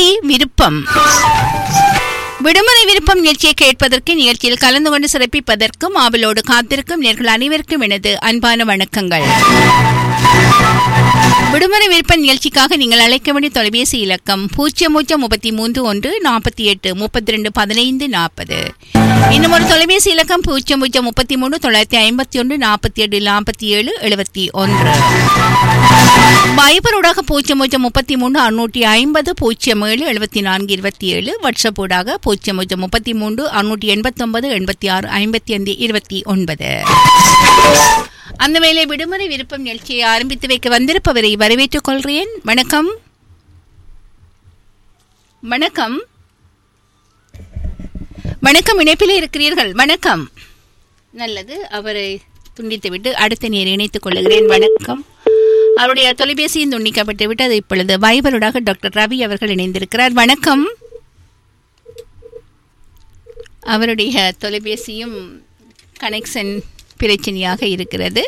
விடுமுறை விருப்பம் விடுமுறை விருப்பம் நிகழ்ச்சியை கேட்பதற்கு நிகழ்ச்சியில் கலந்து கொண்டு சிறப்பிப்பதற்கும் ஆவலோடு காத்திருக்கும் நேர்கள் அனைவருக்கும் எனது அன்பான வணக்கங்கள் விடுமுறை விருப்ப நிகழ்ச்சிக்காக நீங்கள் அழைக்க வேண்டிய தொலைபேசி இலக்கம் பூஜ்ஜியம் பூஜ்ஜியம் முப்பத்தி மூன்று ஒன்று நாற்பத்தி எட்டு முப்பத்தி ரெண்டு பதினைந்து நாற்பது இன்னும் ஒரு தொலைபேசி இலக்கம் பூஜ்ஜியம் பூஜ்ஜியம் முப்பத்தி மூணு தொள்ளாயிரத்தி ஐம்பத்தி ஒன்று நாற்பத்தி எட்டு நாற்பத்தி ஏழு எழுபத்தி ஒன்று வைபர் ஊடாக பூஜ்ஜியம் பூஜ்ஜியம் முப்பத்தி மூணு அறுநூற்றி ஐம்பது பூஜ்ஜியம் ஏழு எழுபத்தி நான்கு இருபத்தி ஏழு வாட்ஸ்அப் ஊடாக பூஜ்ஜியம் பூஜ்ஜியம் முப்பத்தி மூன்று அறுநூற்றி எண்பத்தொன்பது எண்பத்தி ஆறு ஐம்பத்தி ஐந்து இருபத்தி ஒன்பது அந்த வேளை விடுமுறை விருப்பம் நிகழ்ச்சியை ஆரம்பித்து வைக்க வந்திருப்பவரை வரவேற்றுக் கொள்கிறேன் வணக்கம் வணக்கம் வணக்கம் இணைப்பிலே இருக்கிறீர்கள் வணக்கம் நல்லது அவரை துண்டித்து விட்டு அடுத்த நேர் இணைத்துக் கொள்ளுகிறேன் வணக்கம் அவருடைய தொலைபேசியும் துண்டிக்கப்பட்டு விட்டது இப்பொழுது வைபருடாக டாக்டர் ரவி அவர்கள் இணைந்திருக்கிறார் வணக்கம் அவருடைய தொலைபேசியும் கனெக்ஷன் பிரச்சனையாக இருக்கிறது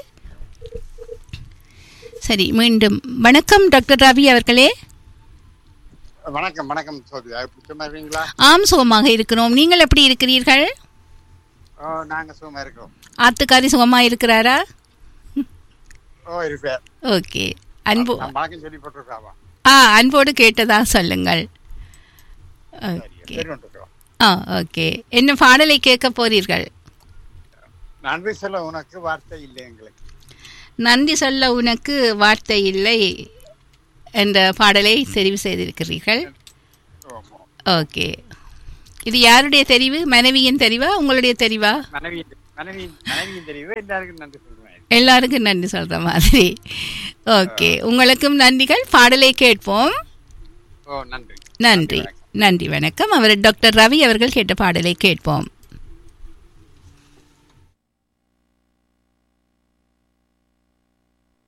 சரி மீண்டும் வணக்கம் டாக்டர் ரவி அவர்களே வணக்கம் வணக்கம் சோதியா எப்படி சும்மா இருக்கீங்களா ஆம் சுகமாக இருக்கிறோம் நீங்கள் எப்படி இருக்கிறீர்கள் ஓ நாங்க சும்மா இருக்கோம் ஆத்துக்காரி சுகமா இருக்கிறாரா ஓ இருப்பேன் ஓகே அன்பு நான் வணக்கம் சொல்லி போட்டிருக்காவா ஆ அன்போடு கேட்டதா சொல்லுங்கள் சரி ஓகே சரி வந்துருக்கோம் ஆ ஓகே என்ன பாடலை கேட்க போறீர்கள் நன்றி சொல்ல உனக்கு வார்த்தை இல்லை எங்களுக்கு நன்றி சொல்ல உனக்கு வார்த்தை இல்லை என்ற பாடலை தெரிவு செய்திருக்கிறீர்கள் ஆமா. ஓகே இது யாருடைய தெரிவு மனைவியின் தெரிவா உங்களுடைய தெரிவா மனைவி மனைவி மனைவியும் தெரியுது எல்லாருக்கும் நன்றி சொல்லுவேன் எல்லாருக்கும் நன்றி சொல்ற மாதிரி ஓகே உங்களுக்கும் நன்றிகள் பாடலை கேட்போம் ஓ நன்றி நன்றி நன்றி வணக்கம் அவர் டாக்டர் ரவி அவர்கள் கேட்ட பாடலை கேட்போம்